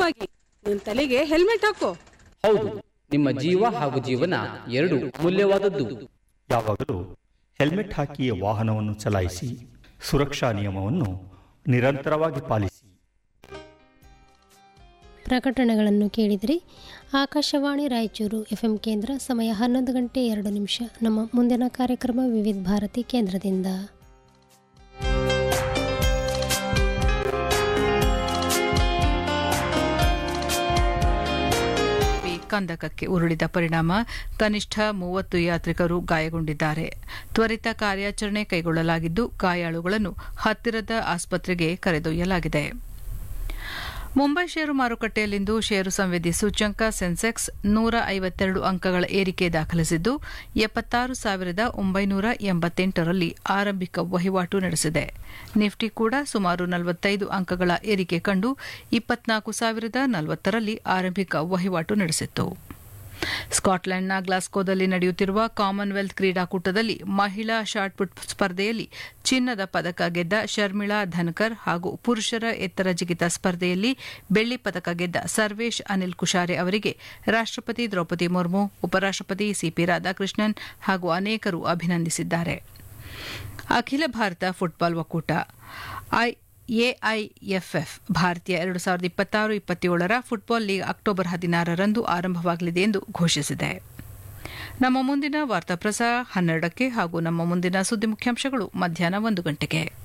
ಮುಖ್ಯವಾಗಿ ನಿನ್ ತಲೆಗೆ ಹೆಲ್ಮೆಟ್ ಹಾಕೋ ಹೌದು ನಿಮ್ಮ ಜೀವ ಹಾಗೂ ಜೀವನ ಎರಡು ಅಮೂಲ್ಯವಾದದ್ದು ಯಾವಾಗಲೂ ಹೆಲ್ಮೆಟ್ ಹಾಕಿ ವಾಹನವನ್ನು ಚಲಾಯಿಸಿ ಸುರಕ್ಷಾ ನಿಯಮವನ್ನು ನಿರಂತರವಾಗಿ ಪಾಲಿಸಿ ಪ್ರಕಟಣೆಗಳನ್ನು ಕೇಳಿದಿರಿ ಆಕಾಶವಾಣಿ ರಾಯಚೂರು ಎಫ್ ಎಂ ಕೇಂದ್ರ ಸಮಯ ಹನ್ನೊಂದು ಗಂಟೆ ಎರಡು ನಿಮಿಷ ನಮ್ಮ ಮುಂದಿನ ಕಾರ್ಯಕ್ರಮ ವಿವಿಧ ಭಾರತಿ ಕೇಂದ್ರದಿಂದ ಕಂದಕಕ್ಕೆ ಉರುಳಿದ ಪರಿಣಾಮ ಕನಿಷ್ಠ ಮೂವತ್ತು ಯಾತ್ರಿಕರು ಗಾಯಗೊಂಡಿದ್ದಾರೆ ತ್ವರಿತ ಕಾರ್ಯಾಚರಣೆ ಕೈಗೊಳ್ಳಲಾಗಿದ್ದು ಗಾಯಾಳುಗಳನ್ನು ಹತ್ತಿರದ ಆಸ್ಪತ್ರೆಗೆ ಕರೆದೊಯ್ಯಲಾಗಿದೆ ಮುಂಬೈ ಷೇರು ಮಾರುಕಟ್ಟೆಯಲ್ಲಿಂದು ಷೇರು ಸಂವೇದಿ ಸೂಚ್ಯಂಕ ಸೆನ್ಸೆಕ್ಸ್ ನೂರ ಐವತ್ತೆರಡು ಅಂಕಗಳ ಏರಿಕೆ ದಾಖಲಿಸಿದ್ದು ಎಪ್ಪತ್ತಾರು ಸಾವಿರದ ಒಂಬೈನೂರ ಎಂಬತ್ತೆಂಟರಲ್ಲಿ ಆರಂಭಿಕ ವಹಿವಾಟು ನಡೆಸಿದೆ ನಿಫ್ಟಿ ಕೂಡ ಸುಮಾರು ನಲವತ್ತೈದು ಅಂಕಗಳ ಏರಿಕೆ ಕಂಡು ಇಪ್ಪತ್ನಾಲ್ಕು ಸಾವಿರದ ನಲವತ್ತರಲ್ಲಿ ಆರಂಭಿಕ ವಹಿವಾಟು ನಡೆಸಿತ್ತು ಸ್ಕಾಟ್ಲೆಂಡ್ನ ಗ್ಲಾಸ್ಕೋದಲ್ಲಿ ನಡೆಯುತ್ತಿರುವ ಕಾಮನ್ವೆಲ್ತ್ ಕ್ರೀಡಾಕೂಟದಲ್ಲಿ ಮಹಿಳಾ ಶಾಟ್ಪುಟ್ ಸ್ಪರ್ಧೆಯಲ್ಲಿ ಚಿನ್ನದ ಪದಕ ಗೆದ್ದ ಶರ್ಮಿಳಾ ಧನ್ಕರ್ ಹಾಗೂ ಪುರುಷರ ಎತ್ತರ ಜಿಗಿತ ಸ್ಪರ್ಧೆಯಲ್ಲಿ ಬೆಳ್ಳಿ ಪದಕ ಗೆದ್ದ ಸರ್ವೇಶ್ ಅನಿಲ್ ಕುಶಾರೆ ಅವರಿಗೆ ರಾಷ್ಟ್ರಪತಿ ದ್ರೌಪದಿ ಮುರ್ಮು ಉಪರಾಷ್ಟ್ರಪತಿ ಸಿಪಿ ರಾಧಾಕೃಷ್ಣನ್ ಹಾಗೂ ಅನೇಕರು ಅಭಿನಂದಿಸಿದ್ದಾರೆ ಅಖಿಲ ಭಾರತ ಫುಟ್ಬಾಲ್ ಒಕ್ಕೂಟ ಎಐಎಫ್ಎಫ್ ಭಾರತೀಯ ಎರಡು ಸಾವಿರದ ಇಪ್ಪತ್ತಾರು ಇಪ್ಪತ್ತೇಳರ ಫುಟ್ಬಾಲ್ ಲೀಗ್ ಅಕ್ಟೋಬರ್ ಹದಿನಾರರಂದು ಆರಂಭವಾಗಲಿದೆ ಎಂದು ಘೋಷಿಸಿದೆ ನಮ್ಮ ಮುಂದಿನ ವಾರ್ತಾ ಪ್ರಸಾರ ಹನ್ನೆರಡಕ್ಕೆ ಹಾಗೂ ನಮ್ಮ ಮುಂದಿನ ಸುದ್ದಿ ಮುಖ್ಯಾಂಶಗಳು ಮಧ್ಯಾಹ್ನ ಒಂದು ಗಂಟೆಗೆ